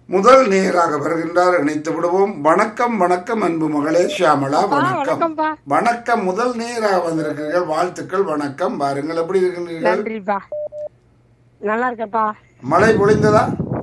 முதல் நேராக வருகின்றார் இணைத்து விடுவோம் வணக்கம் வணக்கம் அன்பு மகளே ஷியாமளா வணக்கம் வணக்கம்ப்பா வணக்கம் முதல் நேராக வந்திருக்கிறீர்கள் வாழ்த்துக்கள் வணக்கம் பாருங்கள் எப்படி இருக்கின்றீர்கள் நன்றிப்பா நல்லா இருக்கேப்பா மழை பொழிந்ததா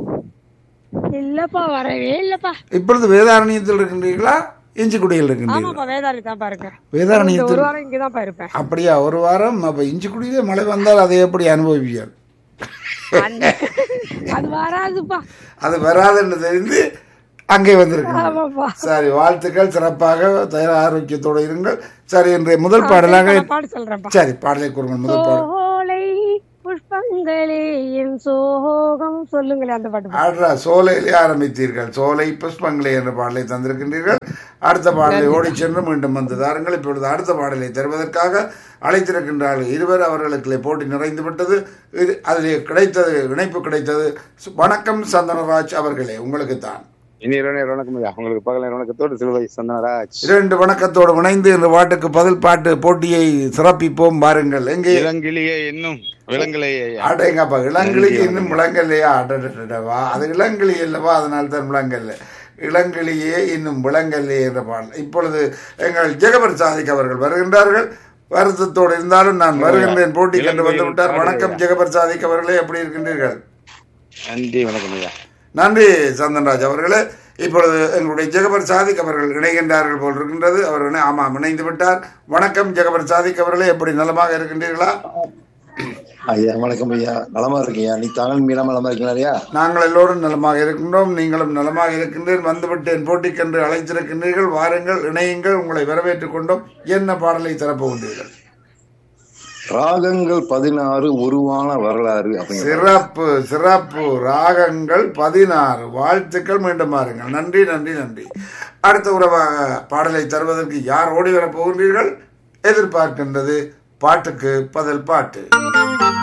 இல்லப்பா வரவே இல்லப்பா இப்பொழுது வேதாரண்யத்தில் இருக்கின்றீர்களா இஞ்சிக்குடியில் இருக்கின்றீர்களா ஆமாப்பா வேதாரி தான்ப்பா இருக்கேன் இந்த வேதாரண்யத்தில் ஒரு வாரம் இங்கதான்ப்பா இருப்பேன் அப்படியா ஒரு வாரம் அப்ப இஞ்சிக்குடியிலே மழை வந்தால் அதை எப்படி அனுபவிப்பீர்கள் அந்த- அது வராதுப்பா அது வராதுன்னு தெரிந்து அங்கே வந்திருக்கீங்க ஆமாப்பா சரி வாழ்த்துக்கள் சிறப்பாக தயார் ஆரோக்கியத்தோடு இருங்கள் சரி இன்றைய முதல் பாடலாக நான் பாட்டு சொல்றேன்ப்பா சரி பாடலை கூறுங்கள் முதல் பாடல் சோலை புஷ்பங்களே என் சோகம் சொல்லுங்களே அந்த பாட்டு ஆடுறா சோலையிலே ஆரம்பித்தீர்கள் சோலை புஷ்பங்களே என்ற பாடலை தந்திருக்கின்றீர்கள் அடுத்த பாடலை ஓடிச் சென்று மீண்டும் வந்து தாருங்கள் இப்பொழுது அடுத்த பாடலை தருவதற்காக அழைத்திருக்கின்றார்கள் இருவர் அவர்களுக்கு போட்டி நிறைந்து விட்டது இது அதில் கிடைத்தது இணைப்பு கிடைத்தது சு- வணக்கம் சந்தனராஜ் அவர்களே உங்களுக்கு தான் இனி இரவு நேரம் வணக்கம் ஐயா உங்களுக்கு பகல் நேரம் வணக்கத்தோடு சிலுவை சந்தனராஜ் இரண்டு வணக்கத்தோடு இணைந்து இந்த பாட்டுக்கு பதில் பாட்டு போட்டியை சிறப்பிப்போம் பாருங்கள் எங்கே இளங்கிளியே இன்னும் விலங்கிலேயே ஐயா அடேங்கப்பா இளங்கிளிக்கு இன்னும் முழங்கல்லையா அடடடடவா அது இளங்கிளி அல்லவா அதனால தான் முழங்கல்ல இளங்கிளியே இன்னும் விளங்கல்லே என்ற பாடல் இப்பொழுது எங்கள் ஜெகபர் சாதிக் அவர்கள் வருகின்றார்கள் வருத்தத்தோடு இருந்தாலும் நான் வருகின்றேன் போட்டி கண்டு வந்து விட்டார் வணக்கம் ஜெகபர் சாதிக் அவர்களே எப்படி இருக்கின்றீர்கள் நன்றி வணக்கம் ஐயா நன்றி சந்தன்ராஜ் அவர்களே இப்பொழுது எங்களுடைய ஜெகபர் சாதிக் அவர்கள் இணைகின்றார்கள் போல் இருக்கின்றது அவர் இணை- ஆமாம் இணைந்து விட்டார் வணக்கம் ஜெகபர் சாதிக் அவர்களே எப்படி நலமாக இருக்கின்றீர்களா ஐயா வணக்கம் ஐயா நலமா இருக்கீங்க நீ தாங்கள் மீனா நலமா இருக்கீங்களா ஐயா நாங்கள் எல்லோரும் நலமாக இருக்கின்றோம் நீங்களும் நலமாக இருக்கின்றேன் வந்துவிட்டேன் போட்டிக்கென்று அழைத்திருக்கின்றீர்கள் வாருங்கள் இணையுங்கள் உங்களை வரவேற்றுக் கொண்டோம் என்ன பாடலை தரப்போகின்றீர்கள் ராகங்கள் பதினாறு உருவான வரலாறு அப்படிங்கிற சிறப்பு சிறப்பு ராகங்கள் பதினாறு வாழ்த்துக்கள் மீண்டும் பாருங்கள் நன்றி நன்றி நன்றி அடுத்த உறவாக பாடலை தருவதற்கு யார் ஓடி வரப் போகின்றீர்கள் எதிர்பார்க்கின்றது பாட்டுக்கு பதில் பாட்டு